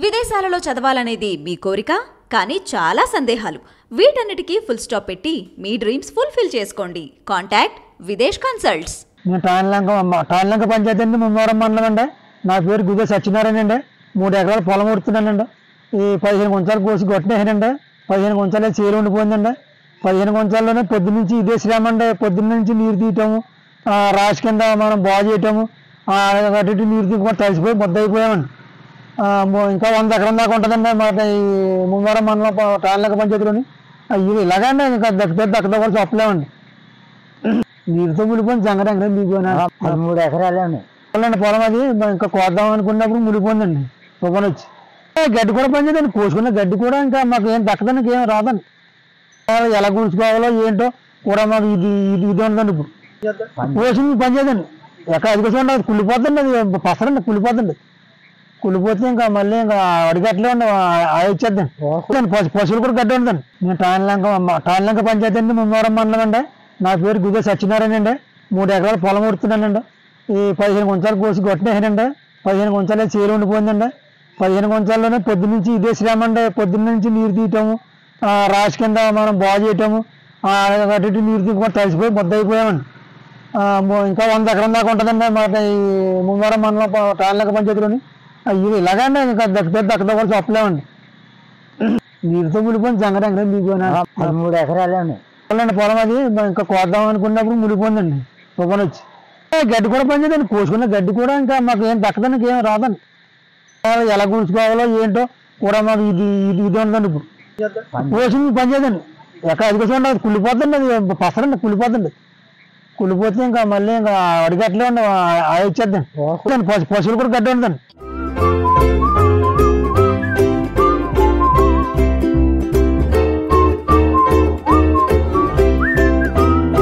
విదేశాలలో చదవాలనేది మీ కోరిక కానీ చాలా సందేహాలు వీటన్నిటికీ ఫుల్ స్టాప్ పెట్టి మీ డ్రీమ్స్ ఫుల్ఫిల్ చేసుకోండి కాంటాక్ట్ విదేశ్ కన్సల్ట్స్ నేను టాన్లంక టాన్లంక పంచాయతీ అండి ముమ్మవరం మండలం అండి నా పేరు గుదే సత్యనారాయణ అండి మూడు ఎకరాలు పొలం ఉడుతున్నానండి ఈ పదిహేను గుంచాలు కోసి కొట్టేసానండి పదిహేను గుంచాలే చీర ఉండిపోయిందండి పదిహేను గుంచాల్లోనే పొద్దున్న నుంచి ఇదే శ్రమ అండి పొద్దున్న నుంచి నీరు తీయటము ఆ, రాశి కింద మనం బాగు చేయటము ఆ, అటు ఇటు నీరు తీయకుండా తడిసిపోయి ముద్ద అయిపోయామండి ఆ, మొ- ఇంకా వంద ఎకరం దాకా ఉంటుందండి మాకు ఈ ముమ్మవరం మండలం ప- టాన్లంక పంచాయతీలోని ఆ, ఇది ఇలాగండి ఇంకా దక్కితే దక్కదో కూడా చెప్పలేమండి నీరుతో మునిపోయింది జంగరంగ దిగిపోయినా మూడు ఎకరాలే ఉన్నాయి పొలం పొలం అది మరి ఇంకా కోద్దాం అనుకున్నప్పుడు మునిపోయిందండి తుఫాన్ వచ్చి ఏ, గడ్డి కూడా పనిచేయదండి కోసుకున్న గడ్డి కూడా ఇంకా మాకు ఏం దక్కదానికి ఏం రాదండి ఆ, ఎలా గుంచుకోవాలో ఏంటో కూడా మాకు ఇది ఇది ఇది ఉందండి ఇప్పుడు కోసింది పనిచేయదండి ఎక్కడ అది కోసం అది కుళ్ళిపోతుంది అది పసరండి కుళ్ళిపోతుంది కుళ్ళిపోతే ఇంకా మళ్ళీ ఇంకా అడిగట్లే ఉండి ఇచ్చేద్దాం పశు పశువులు కూడా గడ్డి ఉందండి నేను టాన్లంక టాన్లంక పంచాయతీ అండి ముమ్మవరం మండలం అండి నా పేరు గుదే సత్యనారాయణ అండి మూడు ఎకరాలు పొలం ఉడుతున్నానండి ఈ పదిహేను గుంచాలు కోసి కొట్టేసానండి పదిహేను గుంచాలే చీర ఉండిపోయిందండి పదిహేను గుంచాల్లోనే పొద్దున్న నుంచి ఇదే శ్రమ అండి పొద్దున్న నుంచి నీరు తీయటము ఆ, రాశి కింద మనం బాగు చేయటము ఆ, అటు ఇటు నీరు తీయకుండా తడిసిపోయి ముద్ద అయిపోయామండి ఆ, మొ- ఇంకా వంద ఎకరం దాకా ఉంటుందండి మాకు ఈ ముమ్మవరం మండలం ప- టాన్లక పంచాయతీలోని ఆ, ఇది ఇలాగండి ఇంకా దక్కితే దక్కదో కూడా చెప్పలేమండి నీరుతో మునిపోయింది జంగరంగ దిగిపోయినా మూడు ఎకరాలే ఉన్నాయి పొలం పొలం అది మరి ఇంకా కోద్దాం అనుకున్నప్పుడు మునిపోయిందండి తుఫాన్ వచ్చి ఏ, గడ్డి కూడా పనిచేయదండి కోసుకున్న గడ్డి కూడా ఇంకా మాకు ఏం దక్కదానికి ఏం రాదండి ఆ, ఎలా గుంచుకోవాలో ఏంటో కూడా మాకు ఇది ఇది ఇది ఉందండి ఇప్పుడు కోసింది పనిచేయదండి ఎక్కడ అది కోసం అది కుళ్ళిపోతుంది అది పసరండి కుళ్ళిపోతుంది కుళ్ళిపోతే ఇంకా మళ్ళీ ఇంకా అడిగట్లే ఉండి ఇచ్చేద్దాం పశు పశువులు కూడా గడ్డి ఉందండి